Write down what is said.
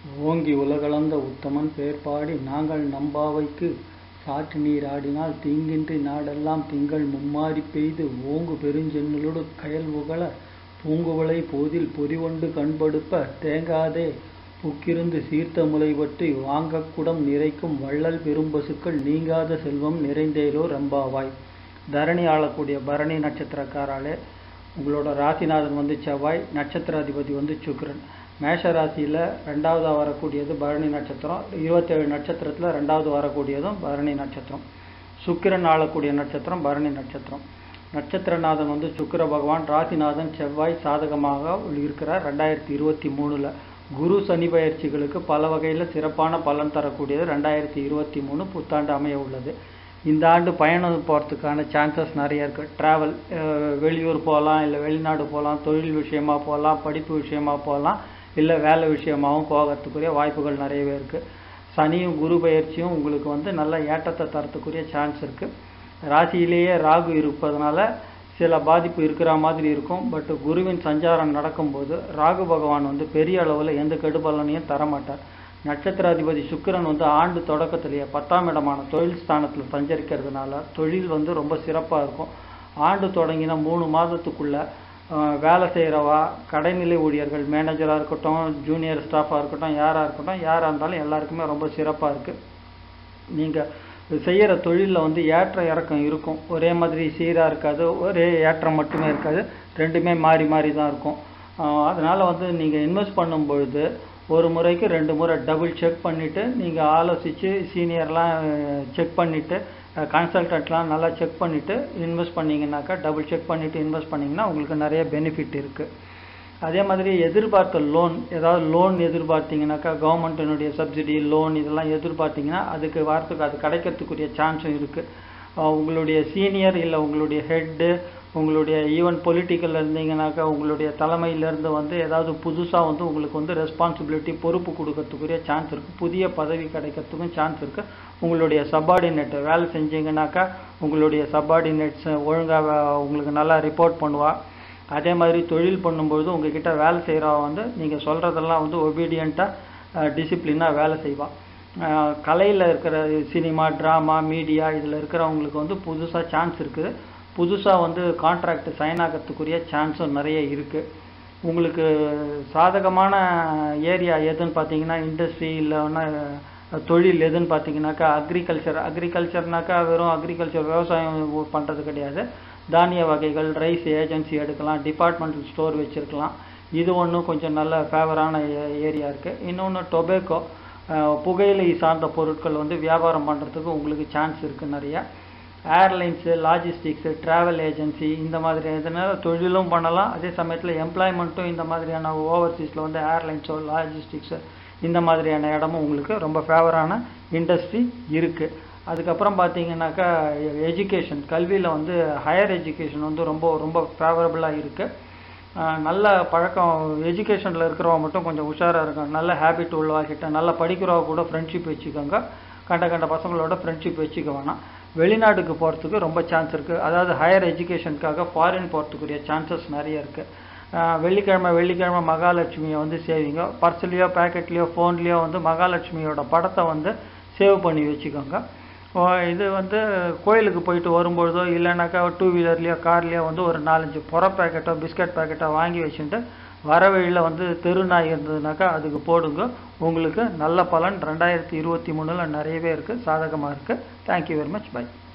ஓங்கி உலகளந்த உத்தமன் பெயர்பாடி நாங்கள் நம்பாவைக்கு சாற்று நீர் ஆடினால் தீங்கின்றி நாடெல்லாம் திங்கள் மும்மாரிப் பெய்து ஓங்கு பெருஞ்செந்நிலொடு கயல்புகழ பூங்குவளை போதில் பொறிவண்டு கண்படுப்ப தேங்காதே புக்கிருந்து சீர்த்த முலைபற்றி வாங்கக் குடம் நிறைக்கும் வள்ளல் பெரும்பசுக்கள் நீங்காத செல்வம் நிறைந்தேலோ ரெம்பாவாய் தரணி ஆளக்கூடிய பரணி நட்சத்திரக்காராலே உங்களோட ராசிநாதன் வந்து செவ்வாய் நட்சத்திராதிபதி வந்து சுக்கிரன் மேஷ ராசியில் ரெண்டாவதாக வரக்கூடியது பரணி நட்சத்திரம் இருபத்தேழு நட்சத்திரத்தில் ரெண்டாவது வரக்கூடியதும் பரணி நட்சத்திரம் சுக்கிரன் ஆளக்கூடிய நட்சத்திரம் பரணி நட்சத்திரம் நட்சத்திரநாதன் வந்து சுக்கிர பகவான் ராசிநாதன் செவ்வாய் சாதகமாக இருக்கிறார் ரெண்டாயிரத்தி இருபத்தி மூணில் குரு சனி பயிற்சிகளுக்கு பல வகையில் சிறப்பான பலன் தரக்கூடியது ரெண்டாயிரத்தி இருபத்தி மூணு புத்தாண்டு அமைய உள்ளது இந்த ஆண்டு பயணம் போகிறதுக்கான சான்சஸ் நிறைய இருக்குது ட்ராவல் வெளியூர் போகலாம் இல்லை வெளிநாடு போகலாம் தொழில் விஷயமா போகலாம் படிப்பு விஷயமா போகலாம் இல்லை வேலை விஷயமாகவும் போகிறதுக்குரிய வாய்ப்புகள் நிறையவே இருக்குது சனியும் குரு பயிற்சியும் உங்களுக்கு வந்து நல்ல ஏற்றத்தை தரத்துக்குரிய சான்ஸ் இருக்குது ராசியிலேயே ராகு இருப்பதனால சில பாதிப்பு இருக்கிற மாதிரி இருக்கும் பட் குருவின் சஞ்சாரம் நடக்கும்போது ராகு பகவான் வந்து பெரிய அளவில் எந்த கெடுபலனையும் தரமாட்டார் நட்சத்திராதிபதி சுக்கிரன் வந்து ஆண்டு தொடக்கத்திலேயே பத்தாம் இடமான தொழில் ஸ்தானத்தில் சஞ்சரிக்கிறதுனால தொழில் வந்து ரொம்ப சிறப்பாக இருக்கும் ஆண்டு தொடங்கின மூணு மாதத்துக்குள்ள வேலை செய்கிறவா கடைநிலை ஊழியர்கள் மேனேஜராக இருக்கட்டும் ஜூனியர் ஸ்டாஃபாக இருக்கட்டும் யாராக இருக்கட்டும் யாராக இருந்தாலும் எல்லாருக்குமே ரொம்ப சிறப்பாக இருக்குது நீங்கள் செய்கிற தொழிலில் வந்து ஏற்ற இறக்கம் இருக்கும் ஒரே மாதிரி சீராக இருக்காது ஒரே ஏற்றம் மட்டுமே இருக்காது ரெண்டுமே மாறி மாறி தான் இருக்கும் அதனால் வந்து நீங்கள் இன்வெஸ்ட் பண்ணும் பொழுது ஒரு முறைக்கு ரெண்டு முறை டபுள் செக் பண்ணிவிட்டு நீங்கள் ஆலோசித்து சீனியர்லாம் செக் பண்ணிவிட்டு கன்சல்டன்ட்லாம் நல்லா செக் பண்ணிவிட்டு இன்வெஸ்ட் பண்ணிங்கனாக்கா டபுள் செக் பண்ணிவிட்டு இன்வெஸ்ட் பண்ணிங்கன்னா உங்களுக்கு நிறைய பெனிஃபிட் இருக்குது அதே மாதிரி எதிர்பார்த்த லோன் ஏதாவது லோன் எதிர்பார்த்தீங்கன்னாக்கா கவர்மெண்ட்டினுடைய சப்சிடி லோன் இதெல்லாம் எதிர்பார்த்தீங்கன்னா அதுக்கு வாரத்துக்கு அது கிடைக்கிறதுக்குரிய சான்ஸும் இருக்குது உங்களுடைய சீனியர் இல்லை உங்களுடைய ஹெட்டு உங்களுடைய ஈவன் பொலிட்டிக்கலில் இருந்தீங்கன்னாக்கா உங்களுடைய தலைமையிலேருந்து வந்து ஏதாவது புதுசாக வந்து உங்களுக்கு வந்து ரெஸ்பான்சிபிலிட்டி பொறுப்பு கொடுக்கறதுக்குரிய சான்ஸ் இருக்குது புதிய பதவி கிடைக்கிறதுக்கும் சான்ஸ் இருக்குது உங்களுடைய சப்பார்டினேட் வேலை செஞ்சீங்கன்னாக்கா உங்களுடைய சப்பார்டினேட்ஸ் ஒழுங்காக உங்களுக்கு நல்லா ரிப்போர்ட் பண்ணுவா அதே மாதிரி தொழில் பண்ணும்பொழுது உங்ககிட்ட வேலை செய்கிறவ வந்து நீங்கள் சொல்கிறதெல்லாம் வந்து ஒபீடியண்ட்டாக டிசிப்ளினாக வேலை செய்வாள் கலையில் இருக்கிற சினிமா ட்ராமா மீடியா இதில் இருக்கிறவங்களுக்கு வந்து புதுசாக சான்ஸ் இருக்குது புதுசாக வந்து கான்ட்ராக்ட் சைன் ஆகிறதுக்குரிய சான்ஸும் நிறைய இருக்குது உங்களுக்கு சாதகமான ஏரியா எதுன்னு பார்த்தீங்கன்னா இண்டஸ்ட்ரி இல்லைன்னா தொழில் எதுன்னு பார்த்தீங்கன்னாக்கா அக்ரிகல்ச்சர் அக்ரிகல்ச்சர்னாக்கா வெறும் அக்ரிகல்ச்சர் விவசாயம் பண்ணுறது கிடையாது தானிய வகைகள் ரைஸ் ஏஜென்சி எடுக்கலாம் டிபார்ட்மெண்டல் ஸ்டோர் வச்சுருக்கலாம் இது ஒன்றும் கொஞ்சம் நல்ல ஃபேவரான ஏரியா இருக்குது இன்னொன்று டொபேக்கோ புகையிலை சார்ந்த பொருட்கள் வந்து வியாபாரம் பண்ணுறதுக்கு உங்களுக்கு சான்ஸ் இருக்குது நிறையா ஏர்லைன்ஸு லாஜிஸ்டிக்ஸு ட்ராவல் ஏஜென்சி இந்த மாதிரி எதனால தொழிலும் பண்ணலாம் அதே சமயத்தில் எம்ப்ளாய்மெண்ட்டும் இந்த மாதிரியான ஓவர்சீஸில் வந்து ஏர்லைன்ஸோ லாஜிஸ்டிக்ஸு இந்த மாதிரியான இடமும் உங்களுக்கு ரொம்ப ஃபேவரான இண்டஸ்ட்ரி இருக்குது அதுக்கப்புறம் பார்த்தீங்கன்னாக்கா எஜுகேஷன் கல்வியில் வந்து ஹையர் எஜுகேஷன் வந்து ரொம்ப ரொம்ப ஃபேவரபுளாக இருக்குது நல்ல பழக்கம் எஜுகேஷனில் இருக்கிறவங்க மட்டும் கொஞ்சம் உஷாராக இருக்கும் நல்ல ஹேபிட் உள்ளவாகிட்ட நல்லா படிக்கிறவங்க கூட ஃப்ரெண்ட்ஷிப் வச்சுக்கோங்க கண்ட கண்ட பசங்களோட ஃப்ரெண்ட்ஷிப் வச்சுக்க வேணாம் வெளிநாட்டுக்கு போகிறதுக்கு ரொம்ப சான்ஸ் இருக்குது அதாவது ஹையர் எஜுகேஷனுக்காக ஃபாரின் போகிறதுக்குரிய சான்சஸ் நிறைய இருக்குது வெள்ளிக்கிழமை வெள்ளிக்கிழமை மகாலட்சுமியை வந்து சேவிங்க பர்ஸ்லேயோ பேக்கெட்லேயோ ஃபோன்லேயோ வந்து மகாலட்சுமியோட படத்தை வந்து சேவ் பண்ணி வச்சுக்கோங்க இது வந்து கோயிலுக்கு போயிட்டு வரும்பொழுதோ இல்லைனாக்கா டூ வீலர்லேயோ கார்லேயோ வந்து ஒரு நாலஞ்சு புற பேக்கெட்டோ பிஸ்கட் பேக்கெட்டோ வாங்கி வச்சுட்டு வர வழியில் வந்து தெருநாய் இருந்ததுனாக்கா அதுக்கு போடுங்க உங்களுக்கு நல்ல பலன் ரெண்டாயிரத்தி இருபத்தி மூணில் நிறையவே இருக்குது சாதகமாக இருக்குது தேங்க்யூ வெரி மச் பை